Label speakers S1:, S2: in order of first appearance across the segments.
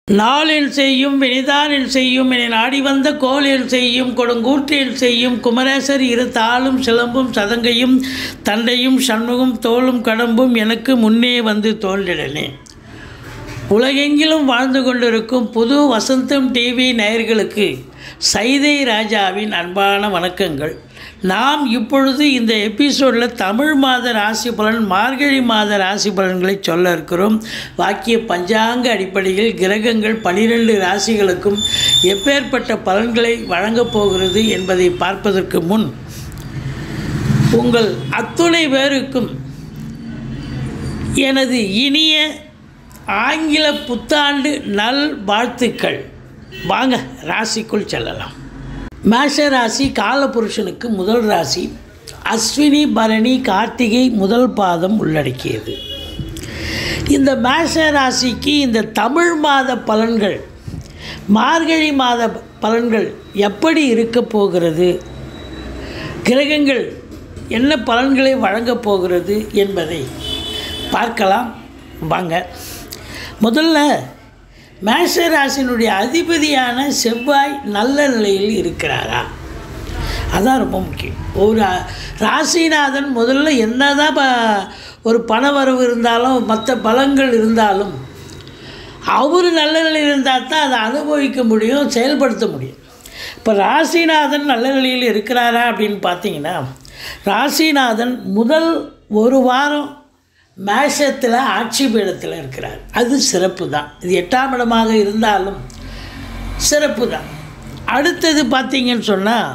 S1: நாளில் செய்யும் வினிதானில் செய்யும் என நாடி வந்த கோலில் செய்யும் கொடுங்கூற்றில் செய்யும் குமரேசர் இரு தாளும் சிலம்பும் சதங்கையும் தண்டையும் சண்முகம் தோளும் கடம்பும் எனக்கு முன்னே வந்து தோன்றிடனே உலகெங்கிலும் வாழ்ந்து கொண்டிருக்கும் புது வசந்தம் டிவி நேயர்களுக்கு சைதை ராஜாவின் அன்பான வணக்கங்கள் நாம் இப்பொழுது இந்த எபிசோடில் தமிழ் மாத ராசி பலன் மார்கழி மாத ராசி பலன்களை சொல்ல இருக்கிறோம் வாக்கிய பஞ்சாங்க அடிப்படையில் கிரகங்கள் பனிரெண்டு ராசிகளுக்கும் எப்பேற்பட்ட பலன்களை வழங்கப் போகிறது என்பதை பார்ப்பதற்கு முன் உங்கள் அத்துணை பேருக்கும் எனது இனிய ஆங்கில புத்தாண்டு நல் வாழ்த்துக்கள் வாங்க ராசிக்குள் செல்லலாம் மேஷ ராசி காலபுருஷனுக்கு முதல் ராசி அஸ்வினி பரணி கார்த்திகை முதல் பாதம் உள்ளடக்கியது இந்த மேஷ ராசிக்கு இந்த தமிழ் மாத பலன்கள் மார்கழி மாத பலன்கள் எப்படி இருக்க போகிறது கிரகங்கள் என்ன பலன்களை வழங்கப் போகிறது என்பதை பார்க்கலாம் வாங்க முதல்ல மேஷ ராசினுடைய அதிபதியான செவ்வாய் நல்ல நிலையில் இருக்கிறாரா அதான் ரொம்ப முக்கியம் ஒரு ராசிநாதன் முதல்ல என்னதான் ப ஒரு பணவரவு இருந்தாலும் மற்ற பலங்கள் இருந்தாலும் அவர் நல்ல நிலையில் இருந்தால் தான் அதை அனுபவிக்க முடியும் செயல்படுத்த முடியும் இப்போ ராசிநாதன் நல்ல நிலையில் இருக்கிறாரா அப்படின்னு பார்த்தீங்கன்னா ராசிநாதன் முதல் ஒரு வாரம் மேஷத்தில் ஆட்சி பீடத்தில் இருக்கிறார் அது சிறப்பு தான் இது எட்டாம் இடமாக இருந்தாலும் சிறப்பு தான் அடுத்தது பார்த்தீங்கன்னு சொன்னால்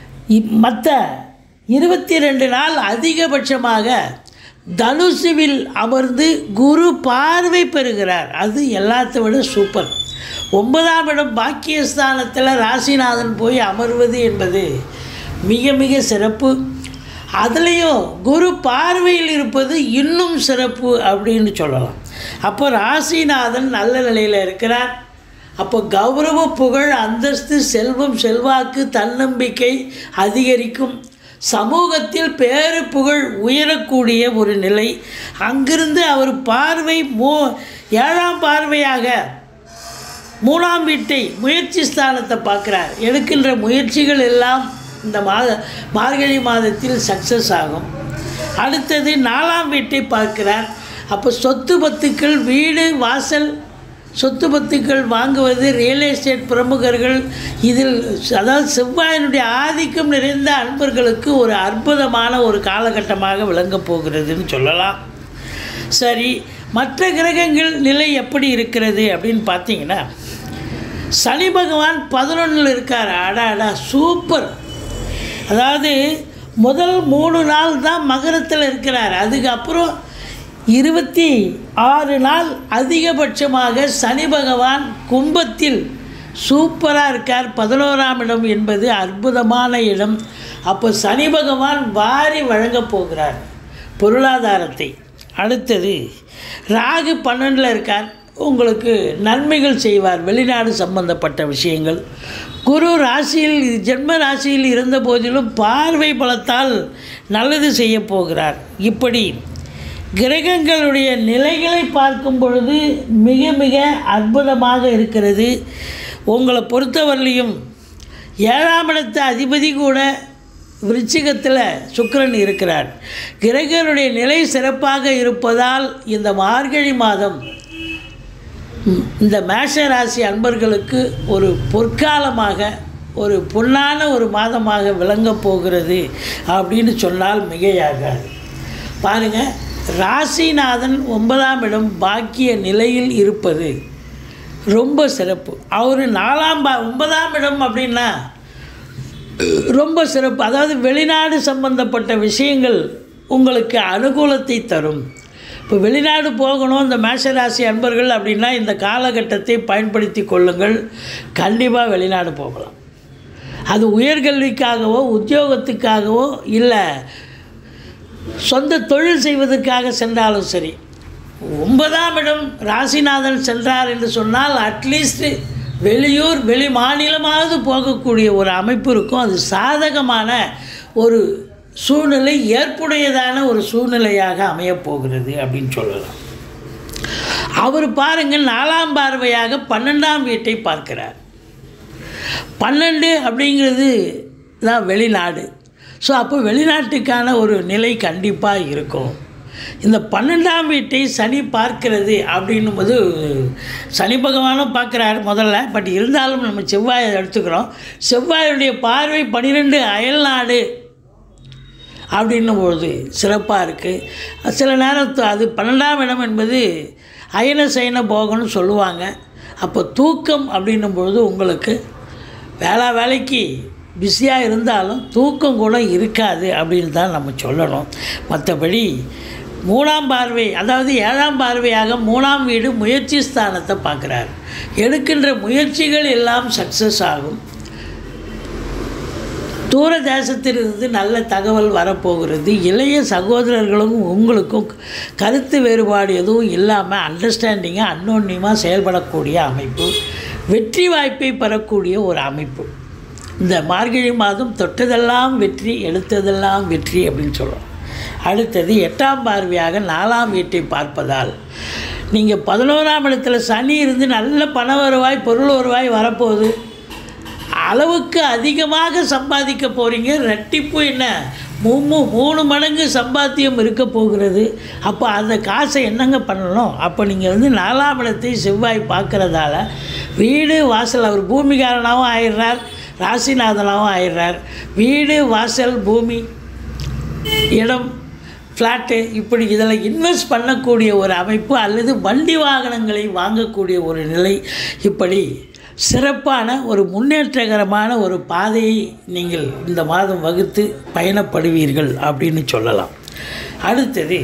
S1: மற்ற இருபத்தி ரெண்டு நாள் அதிகபட்சமாக தனுசுவில் அமர்ந்து குரு பார்வை பெறுகிறார் அது எல்லாத்த விட சூப்பர் ஒன்பதாம் இடம் பாக்கியஸ்தானத்தில் ராசிநாதன் போய் அமர்வது என்பது மிக மிக சிறப்பு அதுலேயும் குரு பார்வையில் இருப்பது இன்னும் சிறப்பு அப்படின்னு சொல்லலாம் அப்போ ராசிநாதன் நல்ல நிலையில் இருக்கிறார் அப்போ கௌரவ புகழ் அந்தஸ்து செல்வம் செல்வாக்கு தன்னம்பிக்கை அதிகரிக்கும் சமூகத்தில் பேரு புகழ் உயரக்கூடிய ஒரு நிலை அங்கிருந்து அவர் பார்வை மூ ஏழாம் பார்வையாக மூணாம் வீட்டை முயற்சி ஸ்தானத்தை பார்க்குறார் எடுக்கின்ற முயற்சிகள் எல்லாம் இந்த மாத மார்கழி மாதத்தில் சக்ஸஸ் ஆகும் அடுத்தது நாலாம் வீட்டை பார்க்கிறார் அப்போ சொத்து பத்துக்கள் வீடு வாசல் சொத்து பத்துக்கள் வாங்குவது ரியல் எஸ்டேட் பிரமுகர்கள் இதில் அதாவது செவ்வாயினுடைய ஆதிக்கம் நிறைந்த அன்பர்களுக்கு ஒரு அற்புதமான ஒரு காலகட்டமாக விளங்கப் போகிறதுன்னு சொல்லலாம் சரி மற்ற கிரகங்கள் நிலை எப்படி இருக்கிறது அப்படின்னு பார்த்தீங்கன்னா சனி பகவான் பதினொன்றில் இருக்கார் அடா அடா சூப்பர் அதாவது முதல் மூணு நாள் தான் மகரத்தில் இருக்கிறார் அதுக்கப்புறம் இருபத்தி ஆறு நாள் அதிகபட்சமாக சனி பகவான் கும்பத்தில் சூப்பராக இருக்கார் பதினோராம் இடம் என்பது அற்புதமான இடம் அப்போ சனி பகவான் வாரி வழங்கப் போகிறார் பொருளாதாரத்தை அடுத்தது ராகு பன்னெண்டில் இருக்கார் உங்களுக்கு நன்மைகள் செய்வார் வெளிநாடு சம்பந்தப்பட்ட விஷயங்கள் குரு ராசியில் ஜென்ம ராசியில் இருந்த போதிலும் பார்வை பலத்தால் நல்லது செய்ய போகிறார் இப்படி கிரகங்களுடைய நிலைகளை பார்க்கும் பொழுது மிக மிக அற்புதமாக இருக்கிறது உங்களை பொறுத்தவரையிலையும் ஏழாம் இடத்த அதிபதி கூட விருச்சிகத்தில் சுக்கரன் இருக்கிறார் கிரகனுடைய நிலை சிறப்பாக இருப்பதால் இந்த மார்கழி மாதம் இந்த மேஷ ராசி அன்பர்களுக்கு ஒரு பொற்காலமாக ஒரு பொன்னான ஒரு மாதமாக விளங்கப் போகிறது அப்படின்னு சொன்னால் மிகையாகாது பாருங்கள் ராசிநாதன் ஒன்பதாம் இடம் பாக்கிய நிலையில் இருப்பது ரொம்ப சிறப்பு அவர் நாலாம் பா ஒன்பதாம் இடம் அப்படின்னா ரொம்ப சிறப்பு அதாவது வெளிநாடு சம்பந்தப்பட்ட விஷயங்கள் உங்களுக்கு அனுகூலத்தை தரும் இப்போ வெளிநாடு போகணும் இந்த மேஷராசி அன்பர்கள் அப்படின்னா இந்த காலகட்டத்தை பயன்படுத்தி கொள்ளுங்கள் கண்டிப்பாக வெளிநாடு போகலாம் அது உயர்கல்விக்காகவோ உத்தியோகத்துக்காகவோ இல்லை சொந்த தொழில் செய்வதற்காக சென்றாலும் சரி ஒன்பதாம் இடம் ராசிநாதன் சென்றார் என்று சொன்னால் அட்லீஸ்ட் வெளியூர் வெளி மாநிலமாவது போகக்கூடிய ஒரு அமைப்பு இருக்கும் அது சாதகமான ஒரு சூழ்நிலை ஏற்புடையதான ஒரு சூழ்நிலையாக அமையப் போகிறது அப்படின்னு சொல்லலாம் அவர் பாருங்கள் நாலாம் பார்வையாக பன்னெண்டாம் வீட்டை பார்க்கிறார் பன்னெண்டு அப்படிங்கிறது தான் வெளிநாடு ஸோ அப்போ வெளிநாட்டுக்கான ஒரு நிலை கண்டிப்பாக இருக்கும் இந்த பன்னெண்டாம் வீட்டை சனி பார்க்கிறது அப்படின்னும் போது சனி பகவானும் பார்க்குறாரு முதல்ல பட் இருந்தாலும் நம்ம செவ்வாயை எடுத்துக்கிறோம் செவ்வாயுடைய பார்வை பன்னிரெண்டு அயல்நாடு அப்படின்னும் பொழுது சிறப்பாக இருக்குது சில நேரம் அது பன்னெண்டாம் இடம் என்பது அயன சயன போகம்னு சொல்லுவாங்க அப்போ தூக்கம் அப்படின்னும் பொழுது உங்களுக்கு வேளா வேலைக்கு பிஸியாக இருந்தாலும் தூக்கம் கூட இருக்காது அப்படின்னு தான் நம்ம சொல்லணும் மற்றபடி மூணாம் பார்வை அதாவது ஏழாம் பார்வையாக மூணாம் வீடு முயற்சி ஸ்தானத்தை பார்க்குறாரு எடுக்கின்ற முயற்சிகள் எல்லாம் சக்ஸஸ் ஆகும் தூர தேசத்திலிருந்து நல்ல தகவல் வரப்போகிறது இளைய சகோதரர்களும் உங்களுக்கும் கருத்து வேறுபாடு எதுவும் இல்லாமல் அண்டர்ஸ்டாண்டிங்காக அன்னோன்யமாக செயல்படக்கூடிய அமைப்பு வெற்றி வாய்ப்பை பெறக்கூடிய ஒரு அமைப்பு இந்த மார்கழி மாதம் தொட்டதெல்லாம் வெற்றி எடுத்ததெல்லாம் வெற்றி அப்படின்னு சொல்கிறோம் அடுத்தது எட்டாம் பார்வையாக நாலாம் வீட்டை பார்ப்பதால் நீங்கள் பதினோராம் இடத்துல சனி இருந்து நல்ல பண வருவாய் பொருள் வருவாய் வரப்போகுது அளவுக்கு அதிகமாக சம்பாதிக்க போகிறீங்க ரெட்டிப்பு என்ன மூணு மூணு மடங்கு சம்பாத்தியம் இருக்க போகிறது அப்போ அந்த காசை என்னங்க பண்ணணும் அப்போ நீங்கள் வந்து நாலாம் இடத்தை செவ்வாய் பார்க்குறதால வீடு வாசல் அவர் பூமிகாரனாகவும் ஆயிடுறார் ராசிநாதனாகவும் ஆயிடுறார் வீடு வாசல் பூமி இடம் ஃப்ளாட்டு இப்படி இதில் இன்வெஸ்ட் பண்ணக்கூடிய ஒரு அமைப்பு அல்லது வண்டி வாகனங்களை வாங்கக்கூடிய ஒரு நிலை இப்படி சிறப்பான ஒரு முன்னேற்றகரமான ஒரு பாதையை நீங்கள் இந்த மாதம் வகுத்து பயணப்படுவீர்கள் அப்படின்னு சொல்லலாம் அடுத்தது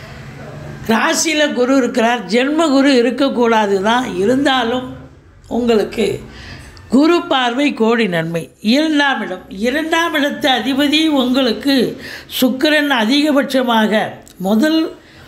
S1: ராசியில் குரு இருக்கிறார் ஜென்ம குரு இருக்கக்கூடாது தான் இருந்தாலும் உங்களுக்கு குரு பார்வை கோடி நன்மை இரண்டாம் இடம் இரண்டாம் இடத்து அதிபதி உங்களுக்கு சுக்கிரன் அதிகபட்சமாக முதல்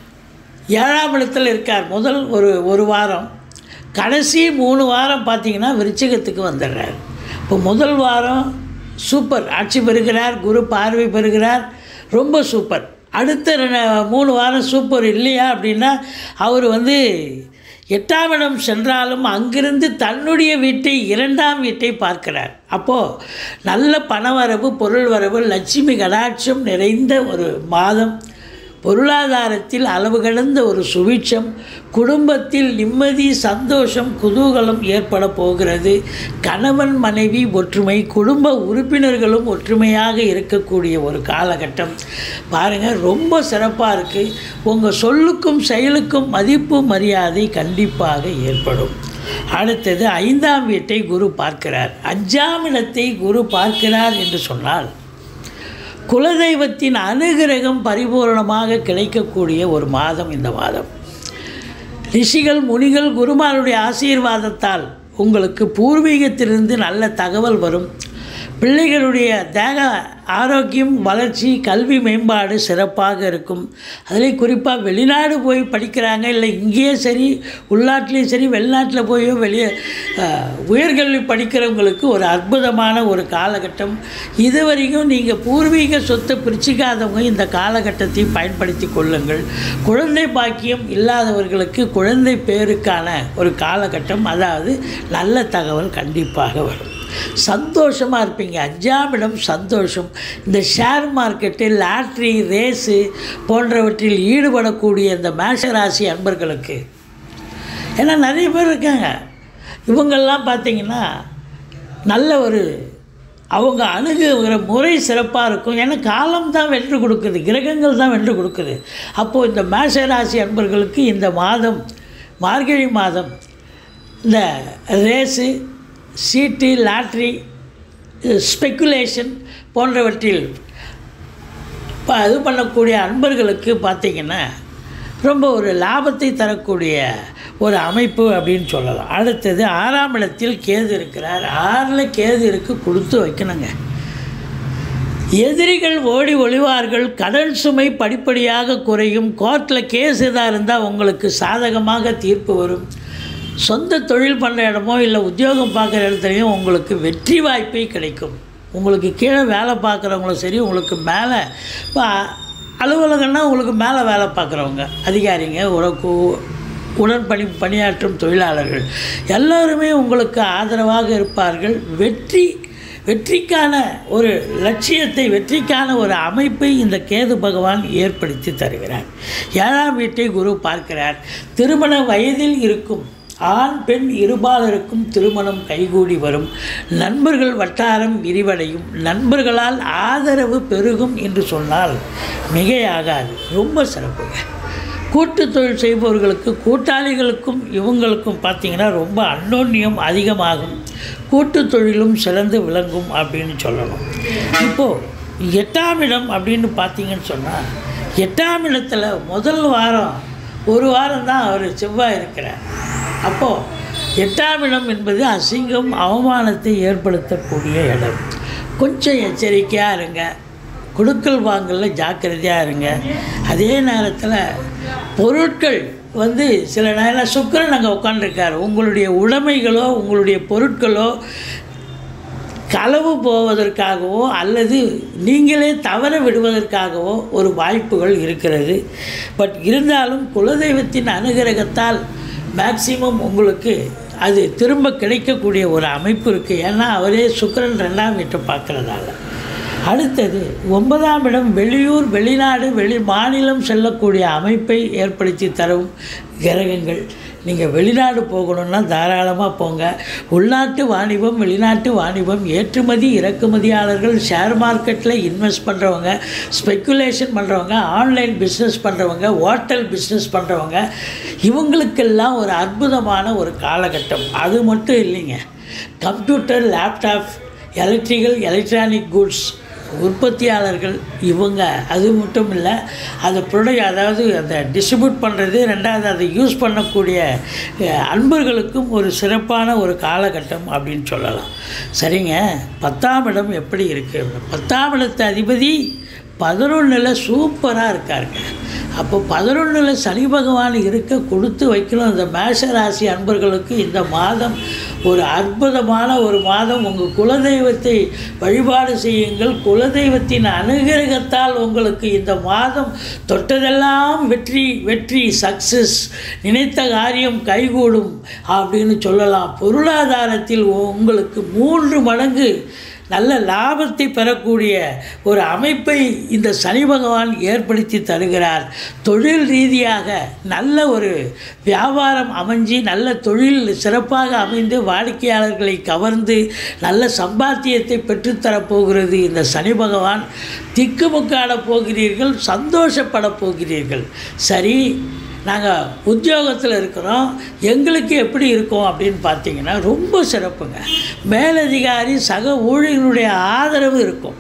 S1: ஏழாம் இடத்தில் இருக்கார் முதல் ஒரு ஒரு வாரம் கடைசி மூணு வாரம் பார்த்தீங்கன்னா விருச்சிகத்துக்கு வந்துடுறார் இப்போ முதல் வாரம் சூப்பர் ஆட்சி பெறுகிறார் குரு பார்வை பெறுகிறார் ரொம்ப சூப்பர் அடுத்த ரெண்டு- மூணு வாரம் சூப்பர் இல்லையா அப்படின்னா அவர் வந்து எட்டாம் இடம் சென்றாலும் அங்கிருந்து தன்னுடைய வீட்டை இரண்டாம் வீட்டை பார்க்கிறார் அப்போது நல்ல பணவரவு பொருள் வரவு லட்சுமி கடாட்சம் நிறைந்த ஒரு மாதம் பொருளாதாரத்தில் அளவு கடந்த ஒரு சுபிட்சம் குடும்பத்தில் நிம்மதி சந்தோஷம் குதூகலம் ஏற்பட போகிறது கணவன் மனைவி ஒற்றுமை குடும்ப உறுப்பினர்களும் ஒற்றுமையாக இருக்கக்கூடிய ஒரு காலகட்டம் பாருங்கள் ரொம்ப சிறப்பாக இருக்குது உங்கள் சொல்லுக்கும் செயலுக்கும் மதிப்பு மரியாதை கண்டிப்பாக ஏற்படும் அடுத்தது ஐந்தாம் வீட்டை குரு பார்க்கிறார் அஞ்சாம் இடத்தை குரு பார்க்கிறார் என்று சொன்னால் குலதெய்வத்தின் அனுகிரகம் பரிபூரணமாக கிடைக்கக்கூடிய ஒரு மாதம் இந்த மாதம் ரிஷிகள் முனிகள் குருமாருடைய ஆசீர்வாதத்தால் உங்களுக்கு பூர்வீகத்திலிருந்து நல்ல தகவல் வரும் பிள்ளைகளுடைய தேக ஆரோக்கியம் வளர்ச்சி கல்வி மேம்பாடு சிறப்பாக இருக்கும் அதில் குறிப்பாக வெளிநாடு போய் படிக்கிறாங்க இல்லை இங்கேயே சரி உள்நாட்டிலையும் சரி வெளிநாட்டில் போயோ வெளியே அஹ், உயர்கல்வி படிக்கிறவங்களுக்கு ஒரு அற்புதமான ஒரு காலகட்டம் இதுவரைக்கும் நீங்கள் பூர்வீக சொத்தை பிரிச்சிக்காதவங்க இந்த காலகட்டத்தை பயன்படுத்தி கொள்ளுங்கள் குழந்தை பாக்கியம் இல்லாதவர்களுக்கு குழந்தை பேருக்கான ஒரு காலகட்டம் அதாவது நல்ல தகவல் கண்டிப்பாக வரும் சந்தோஷமாக இருப்பீங்க அஞ்சாம் இடம் சந்தோஷம் இந்த ஷேர் மார்க்கெட்டு லாட்ரி ரேஸு போன்றவற்றில் ஈடுபடக்கூடிய இந்த மேஷராசி அன்பர்களுக்கு ஏன்னா நிறைய பேர் இருக்காங்க இவங்கெல்லாம் பார்த்தீங்கன்னா நல்ல ஒரு அவங்க அணுகுகிற முறை சிறப்பாக இருக்கும் ஏன்னா காலம் தான் வென்று கொடுக்குது கிரகங்கள் தான் வென்று கொடுக்குது அப்போது இந்த மேஷராசி அன்பர்களுக்கு இந்த மாதம் மார்கழி மாதம் இந்த ரேஸு சீட்டு லாட்ரி ஸ்பெக்குலேஷன் போன்றவற்றில் இப்போ இது பண்ணக்கூடிய அன்பர்களுக்கு பார்த்திங்கன்னா ரொம்ப ஒரு லாபத்தை தரக்கூடிய ஒரு அமைப்பு அப்படின்னு சொல்லலாம் அடுத்தது ஆறாம் இடத்தில் கேது இருக்கிறார் ஆறில் கேது இருக்கு கொடுத்து வைக்கணுங்க எதிரிகள் ஓடி ஒளிவார்கள் கடன் சுமை படிப்படியாக குறையும் கோர்ட்டில் கேஸ் எதாக இருந்தால் உங்களுக்கு சாதகமாக தீர்ப்பு வரும் சொந்த தொழில் பண்ணுற இடமோ இல்லை உத்தியோகம் பார்க்குற இடத்துலையும் உங்களுக்கு வெற்றி வாய்ப்பே கிடைக்கும் உங்களுக்கு கீழே வேலை பார்க்குறவங்களும் சரி உங்களுக்கு மேலே இப்போ அலுவலகம்னா உங்களுக்கு மேலே வேலை பார்க்குறவங்க அதிகாரிங்க உறக்கு உடன் பணி பணியாற்றும் தொழிலாளர்கள் எல்லோருமே உங்களுக்கு ஆதரவாக இருப்பார்கள் வெற்றி வெற்றிக்கான ஒரு லட்சியத்தை வெற்றிக்கான ஒரு அமைப்பை இந்த கேது பகவான் ஏற்படுத்தி தருகிறார் ஏழாம் வீட்டை குரு பார்க்கிறார் திருமண வயதில் இருக்கும் ஆண் பெண் இருபாலருக்கும் திருமணம் கைகூடி வரும் நண்பர்கள் வட்டாரம் விரிவடையும் நண்பர்களால் ஆதரவு பெருகும் என்று சொன்னால் மிகையாகாது ரொம்ப சிறப்புங்க கூட்டு தொழில் செய்பவர்களுக்கு கூட்டாளிகளுக்கும் இவங்களுக்கும் பார்த்தீங்கன்னா ரொம்ப அன்னோன்யம் அதிகமாகும் கூட்டு தொழிலும் சிறந்து விளங்கும் அப்படின்னு சொல்லணும் இப்போது எட்டாம் இடம் அப்படின்னு பார்த்தீங்கன்னு சொன்னால் எட்டாம் இடத்துல முதல் வாரம் ஒரு வாரம் தான் அவர் செவ்வாய் இருக்கிறார் அப்போது எட்டாம் இடம் என்பது அசிங்கம் அவமானத்தை ஏற்படுத்தக்கூடிய இடம் கொஞ்சம் எச்சரிக்கையாக இருங்க கொடுக்கல் வாங்கல ஜாக்கிரதையாக இருங்க அதே நேரத்தில் பொருட்கள் வந்து சில நேரம் சுக்கரன் அங்கே உட்காந்துருக்காரு உங்களுடைய உடைமைகளோ உங்களுடைய பொருட்களோ களவு போவதற்காகவோ அல்லது நீங்களே தவற விடுவதற்காகவோ ஒரு வாய்ப்புகள் இருக்கிறது பட் இருந்தாலும் குலதெய்வத்தின் அனுகிரகத்தால் மேக்சிமம் உங்களுக்கு அது திரும்ப கிடைக்கக்கூடிய ஒரு அமைப்பு இருக்குது ஏன்னா அவரே சுக்கிரன் ரெண்டாம் வீட்டை பார்க்குறதால அடுத்தது ஒன்பதாம் இடம் வெளியூர் வெளிநாடு வெளி மாநிலம் செல்லக்கூடிய அமைப்பை ஏற்படுத்தி தரும் கிரகங்கள் நீங்கள் வெளிநாடு போகணுன்னா தாராளமாக போங்க உள்நாட்டு வாணிபம் வெளிநாட்டு வாணிபம் ஏற்றுமதி இறக்குமதியாளர்கள் ஷேர் மார்க்கெட்டில் இன்வெஸ்ட் பண்ணுறவங்க ஸ்பெக்குலேஷன் பண்ணுறவங்க ஆன்லைன் பிஸ்னஸ் பண்ணுறவங்க ஹோட்டல் பிஸ்னஸ் பண்ணுறவங்க இவங்களுக்கெல்லாம் ஒரு அற்புதமான ஒரு காலகட்டம் அது மட்டும் இல்லைங்க computer laptop electrical electronic goods உற்பத்தியாளர்கள் இவங்க அது மட்டும் இல்லை அதை ப்ரொடக்ட் அதாவது அதை டிஸ்ட்ரிபியூட் பண்ணுறது ரெண்டாவது அதை யூஸ் பண்ணக்கூடிய அஹ், அன்பர்களுக்கும் ஒரு சிறப்பான ஒரு காலகட்டம் அப்படின்னு சொல்லலாம் சரிங்க பத்தாம் இடம் எப்படி இருக்குது பத்தாம் இடத்து அதிபதி பதினொன்றில் சூப்பராக இருக்காருங்க அப்போ பதினொன்றில் சனி பகவான் இருக்க கொடுத்து வைக்கணும் அந்த மேஷ ராசி அன்பர்களுக்கு இந்த மாதம் ஒரு அற்புதமான ஒரு மாதம் உங்கள் குலதெய்வத்தை வழிபாடு செய்யுங்கள் குலதெய்வத்தின் அனுகிரகத்தால் உங்களுக்கு இந்த மாதம் தொட்டதெல்லாம் வெற்றி வெற்றி சக்சஸ் நினைத்த காரியம் கைகூடும் அப்படின்னு சொல்லலாம் பொருளாதாரத்தில் உங்களுக்கு மூன்று மடங்கு நல்ல லாபத்தை பெறக்கூடிய ஒரு அமைப்பை இந்த சனி பகவான் ஏற்படுத்தி தருகிறார் தொழில் ரீதியாக நல்ல ஒரு வியாபாரம் அமைஞ்சு நல்ல தொழில் சிறப்பாக அமைந்து வாடிக்கையாளர்களை கவர்ந்து நல்ல சம்பாத்தியத்தை பெற்றுத்தரப் போகிறது இந்த சனி பகவான் திக்குமுக்காட போகிறீர்கள் சந்தோஷப்பட போகிறீர்கள் சரி நாங்கள் உத்தியோகத்தில் இருக்கிறோம் எங்களுக்கு எப்படி இருக்கும் அப்படின்னு பார்த்தீங்கன்னா ரொம்ப சிறப்புங்க மேலதிகாரி சக ஊழியர்களுடைய ஆதரவு இருக்கும்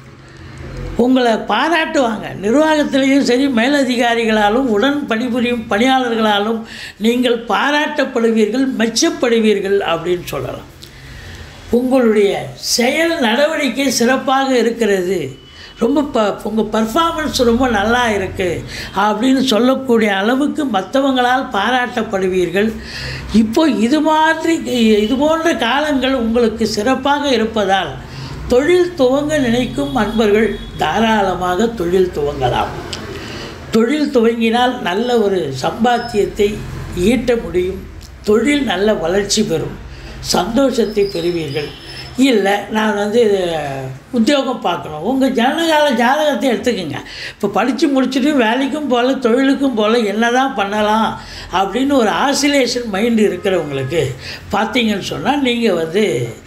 S1: உங்களை பாராட்டுவாங்க நிர்வாகத்திலையும் சரி மேலதிகாரிகளாலும் உடன் பணிபுரியும் பணியாளர்களாலும் நீங்கள் பாராட்டப்படுவீர்கள் மெச்சப்படுவீர்கள் அப்படின்னு சொல்லலாம் உங்களுடைய செயல் நடவடிக்கை சிறப்பாக இருக்கிறது ரொம்ப ப உங்கள் பர்ஃபார்மன்ஸ் ரொம்ப நல்லா இருக்குது அப்படின்னு சொல்லக்கூடிய அளவுக்கு மற்றவங்களால் பாராட்டப்படுவீர்கள் இப்போ இது மாதிரி இது போன்ற காலங்கள் உங்களுக்கு சிறப்பாக இருப்பதால் தொழில் துவங்க நினைக்கும் அன்பர்கள் தாராளமாக தொழில் துவங்கலாம் தொழில் துவங்கினால் நல்ல ஒரு சம்பாத்தியத்தை ஈட்ட முடியும் தொழில் நல்ல வளர்ச்சி பெறும் சந்தோஷத்தை பெறுவீர்கள் இல்லை நான் வந்து இது உத்தியோகம் பார்க்கணும் உங்கள் ஜனகால ஜாதகத்தை எடுத்துக்கோங்க இப்போ படித்து முடிச்சுட்டு வேலைக்கும் போகல தொழிலுக்கும் போகல என்ன தான் பண்ணலாம் அப்படின்னு ஒரு ஆசிலேஷன் மைண்டு இருக்கிறவங்களுக்கு பார்த்தீங்கன்னு சொன்னால் நீங்கள் வந்து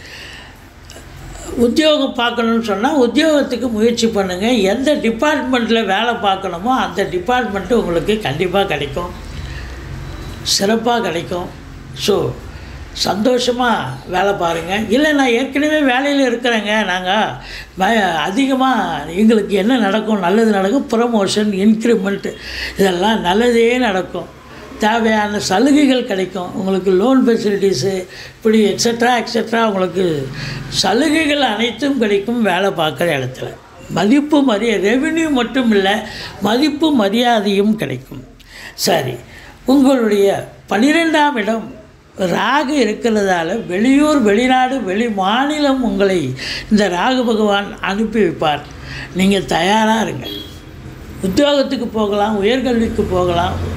S1: உத்தியோகம் பார்க்கணுன்னு சொன்னால் உத்தியோகத்துக்கு முயற்சி பண்ணுங்கள் எந்த டிபார்ட்மெண்ட்டில் வேலை பார்க்கணுமோ அந்த டிபார்ட்மெண்ட்டு உங்களுக்கு கண்டிப்பாக கிடைக்கும் சிறப்பாக கிடைக்கும் ஸோ சந்தோஷமாக வேலை பாருங்கள் இல்லை நான் ஏற்கனவே வேலையில் இருக்கிறேங்க நாங்கள் அதிகமாக எங்களுக்கு என்ன நடக்கும் நல்லது நடக்கும் ப்ரமோஷன் இன்க்ரிமெண்ட் இதெல்லாம் நல்லதே நடக்கும் தேவையான சலுகைகள் கிடைக்கும் உங்களுக்கு லோன் ஃபெசிலிட்டிஸு இப்படி எக்ஸட்ரா எக்ஸட்ரா உங்களுக்கு சலுகைகள் அனைத்தும் கிடைக்கும் வேலை பார்க்குற இடத்துல மதிப்பு மரியாதை ரெவென்யூ மட்டும் இல்லை மதிப்பு மரியாதையும் கிடைக்கும் சரி உங்களுடைய பன்னிரெண்டாம் இடம் ராகு இருக்கிறதால வெளியூர் வெளிநாடு வெளி மாநிலம் உங்களை இந்த ராகு பகவான் அனுப்பி வைப்பார் நீங்கள் தயாராக இருங்க உத்தியோகத்துக்கு போகலாம் உயர்கல்விக்கு போகலாம்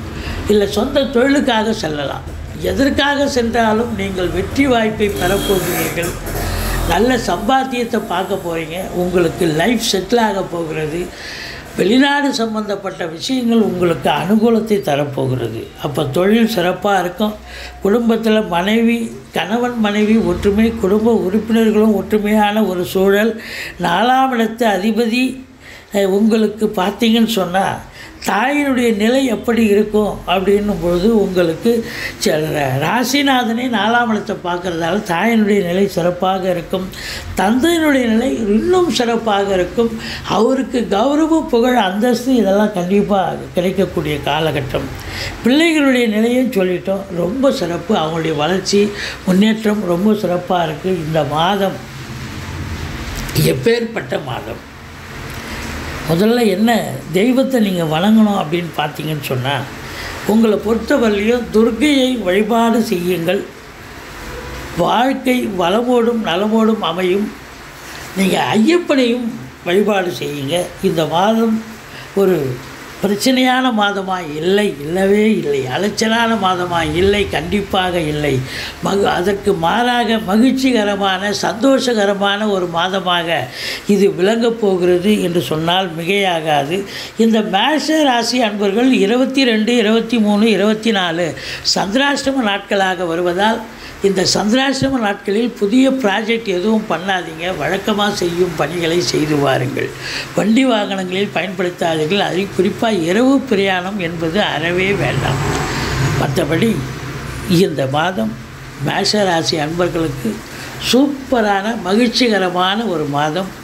S1: இல்லை சொந்த தொழிலுக்காக செல்லலாம் எதற்காக சென்றாலும் நீங்கள் வெற்றி வாய்ப்பை பெறப்போகிறீர்கள் நல்ல சம்பாத்தியத்தை பார்க்க போகிறீங்க உங்களுக்கு லைஃப் செட்டில் ஆக போகிறது வெளிநாடு சம்பந்தப்பட்ட விஷயங்கள் உங்களுக்கு அனுகூலத்தை தரப்போகிறது அப்போ தொழில் சிறப்பாக இருக்கும் குடும்பத்தில் மனைவி கணவன் மனைவி ஒற்றுமை குடும்ப உறுப்பினர்களும் ஒற்றுமையான ஒரு சூழல் நாலாம் இடத்து அதிபதி அஹ், உங்களுக்கு பார்த்தீங்கன்னு சொன்னால் தாயினுடைய நிலை எப்படி இருக்கும் அப்படின்னும் பொழுது உங்களுக்கு ச- ராசிநாதனே நாலாம் இடத்தை பார்க்கறதால தாயினுடைய நிலை சிறப்பாக இருக்கும் தந்தையினுடைய நிலை இன்னும் சிறப்பாக இருக்கும் அவருக்கு கௌரவ புகழ் அந்தஸ்து இதெல்லாம் கண்டிப்பாக கிடைக்கக்கூடிய காலகட்டம் பிள்ளைகளுடைய நிலையும் சொல்லிட்டோம் ரொம்ப சிறப்பு அவங்களுடைய வளர்ச்சி முன்னேற்றம் ரொம்ப சிறப்பாக இருக்குது இந்த மாதம் எப்பேற்பட்ட மாதம் முதல்ல என்ன தெய்வத்தை நீங்கள் வணங்கணும் அப்படின்னு பார்த்தீங்கன்னு சொன்னால் உங்களை பொறுத்தவரையிலையும் துர்க்கையை வழிபாடு செய்யுங்கள் வாழ்க்கை வளமோடும் நலமோடும் அமையும் நீங்கள் ஐயப்பனையும் வழிபாடு செய்யுங்க இந்த மாதம் ஒரு பிரச்சனையான மாதமாக இல்லை இல்லவே இல்லை அலைச்சலான மாதமாக இல்லை கண்டிப்பாக இல்லை மகு அதற்கு மாறாக மகிழ்ச்சிகரமான சந்தோஷகரமான ஒரு மாதமாக இது விளங்கப் போகிறது என்று சொன்னால் மிகையாகாது இந்த மேஷ ராசி அன்பர்கள் இருபத்தி ரெண்டு இருபத்தி மூணு இருபத்தி நாலு சந்திராஷ்டம நாட்களாக வருவதால் இந்த சந்திராசிரம நாட்களில் புதிய ப்ராஜெக்ட் எதுவும் பண்ணாதீங்க வழக்கமாக செய்யும் பணிகளை செய்து வாருங்கள் வண்டி வாகனங்களில் பயன்படுத்தாதீர்கள் அதில் குறிப்பாக இரவு பிரயாணம் என்பது அறவே வேண்டாம் மற்றபடி இந்த மாதம் மேஷ ராசி அன்பர்களுக்கு சூப்பரான மகிழ்ச்சிகரமான ஒரு மாதம்